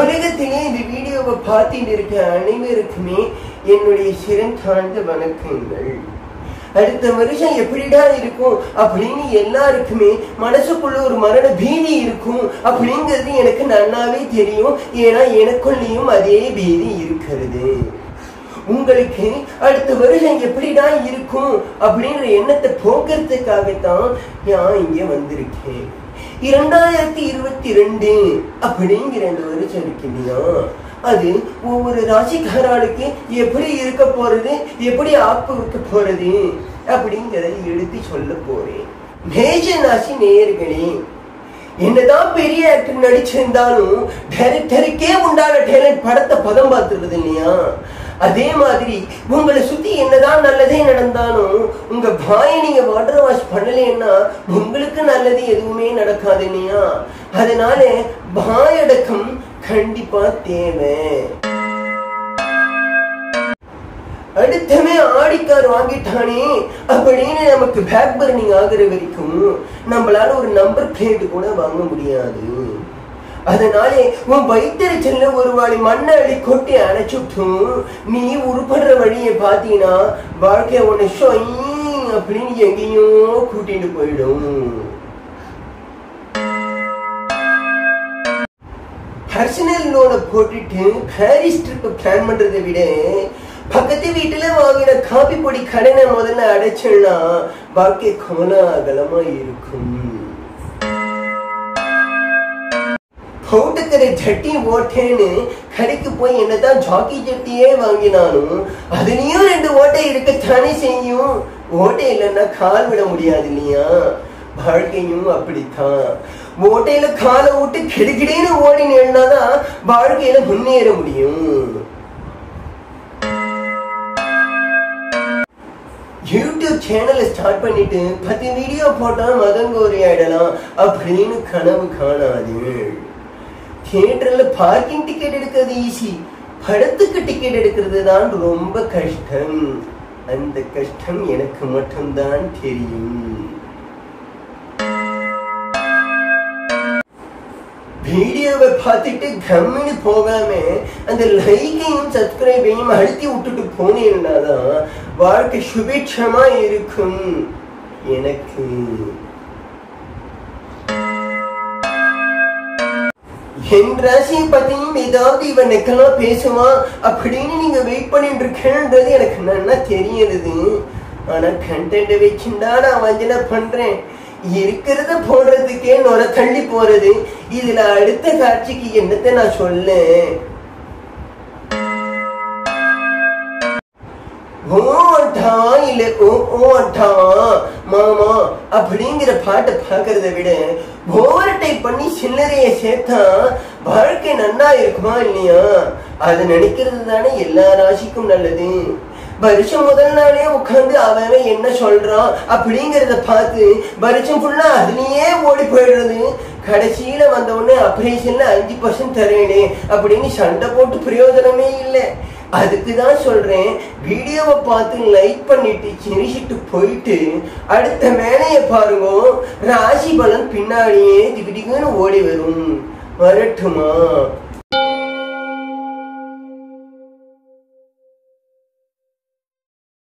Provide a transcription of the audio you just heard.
உலகத்திலே இந்த வீடியோவை பார்த்துட்டு இருக்க அனைவருக்குமே என்னுடைய சிறந்தாழ்ந்த வணக்கங்கள் அடுத்த வருஷம் எப்படிடா இருக்கும் அப்படின்னு எல்லாருக்குமே மனசுக்குள்ள ஒரு மரண பீதி இருக்கும் அப்படிங்கிறது எனக்கு நன்னாவே தெரியும் ஏன்னா எனக்குள்ளேயும் அதே பீதி இருக்கிறது உங்களுக்கு அடுத்த வருஷம் எப்படிடா இருக்கும் அப்படின்ற எண்ணத்தை போக்குறதுக்காகத்தான் நான் இங்க வந்திருக்கேன் இரண்டாயிரத்தி இருபத்தி ரெண்டு அப்படிங்கிற அந்த வருஷம் இருக்கு இல்லையா அது ஒவ்வொரு ராசிக்காரர்களுக்கு எப்படி இருக்க போறது எப்படி ஆப்பு வைக்க போறது அப்படிங்கறத எடுத்து சொல்ல போறேன் மேஜ ராசி நேயர்களே என்னதான் பெரிய ஆக்டர் நடிச்சிருந்தாலும் டைரக்டருக்கே உண்டான டேலண்ட் படத்தை பதம் பார்த்துருது இல்லையா அதே மாதிரி உங்களை சுத்தி என்னதான் நல்லதே நடந்தாலும் உங்க பாயை நீங்க வாட்டர் வாஷ் பண்ணலைன்னா உங்களுக்கு நல்லது எதுவுமே நடக்காது இல்லையா அதனால பாயடக்கம் கண்டிப்பா தேவை அடுத்தமே ஆடிக்கார் வாங்கிட்டானே அப்படின்னு நமக்கு பேக் பர்னிங் ஆகுற வரைக்கும் நம்மளால ஒரு நம்பர் பிளேட் கூட வாங்க முடியாது அதனாலே உன் வயிற்றுச்சல்ல ஒரு வாளி மண்ணை அள்ளி கொட்டி அணைச்சுட்டும் நீ உருப்படுற வழியை பார்த்தீங்கன்னா வாழ்க்கை உன்னை ஷொய் அப்படின்னு எங்கேயோ கூட்டிட்டு போயிடும் பர்சனல் லோனை போட்டுட்டு பாரிஸ் ட்ரிப் பிளான் பண்றதை விட பக்கத்து வீட்டுல வாங்கின காபி பொடி கடனை முதல்ல அடைச்சோம்னா வாழ்க்கை கோலாகலமா இருக்கும் போட்டுக்கிற ஜட்டி ஓட்டேன்னு கடைக்கு போய் என்னதான் ஜாக்கி ஜட்டியே வாங்கினாலும் அதுலயும் ரெண்டு ஓட்டை இருக்கத்தானே செய்யும் ஓட்டை இல்லைன்னா கால் விட முடியாது இல்லையா வாழ்க்கையும் அப்படித்தான் ஓட்டையில காலை விட்டு கிடுகிடுன்னு ஓடி நின்னாதான் வாழ்க்கையில முன்னேற முடியும் யூடியூப் சேனலை ஸ்டார்ட் பண்ணிட்டு பத்து வீடியோ போட்டா மதங்கோரி ஆயிடலாம் அப்படின்னு கனவு காணாது தியேட்டர்ல பார்க்கிங் டிக்கெட் எடுக்கிறது ஈஸி படத்துக்கு டிக்கெட் எடுக்கிறது தான் ரொம்ப கஷ்டம் அந்த கஷ்டம் எனக்கு மட்டும்தான் தெரியும் வீடியோவை பார்த்துட்டு கம்மின்னு போகாம அந்த லைக்கையும் சப்ஸ்கிரைபையும் அழுத்தி விட்டுட்டு போனீங்கன்னா தான் வாழ்க்கை சுபிட்சமா இருக்கும் எனக்கு என் ராசியை பத்தியும் ஏதாவது இவன் நெக்கலாம் பேசுவான் அப்படின்னு நீங்க வெயிட் பண்ணிட்டு இருக்கேன்றது எனக்கு நல்லா தெரியுது ஆனா கண்டென்ட் வச்சுண்டா நான் வஞ்சனை பண்றேன் இருக்கிறத போடுறதுக்கே நொர தள்ளி போறது இதுல அடுத்த காட்சிக்கு என்னத்தை நான் சொல்ல ஓட்டா இல்ல ஓ ஓட்டா மாமா அப்படிங்கிற பாட்டை பாக்குறத விட ஓவர் டைப் பண்ணி சில்லறைய சேர்த்தா வாழ்க்கை நன்னா இருக்குமா இல்லையா அது நினைக்கிறது தானே எல்லா ராசிக்கும் நல்லது வருஷம் முதல் நாளே உட்காந்து அவன் என்ன சொல்றான் அப்படிங்கறத பார்த்து வருஷம் ஃபுல்லா அதுலயே ஓடி போயிடுறது கடைசியில வந்த உடனே ஆபரேஷன்ல அஞ்சு பர்சன்ட் தரேனே அப்படின்னு சண்டை போட்டு பிரயோஜனமே இல்லை அதுக்கு தான் சொல்றேன் வீடியோவை பார்த்து லைக் பண்ணிட்டு சிரிச்சிட்டு போயிட்டு அடுத்த மேலைய பாருங்க ராசி பலன் பின்னாடியே திக்கு திக்குன்னு ஓடி வரும் வரட்டுமா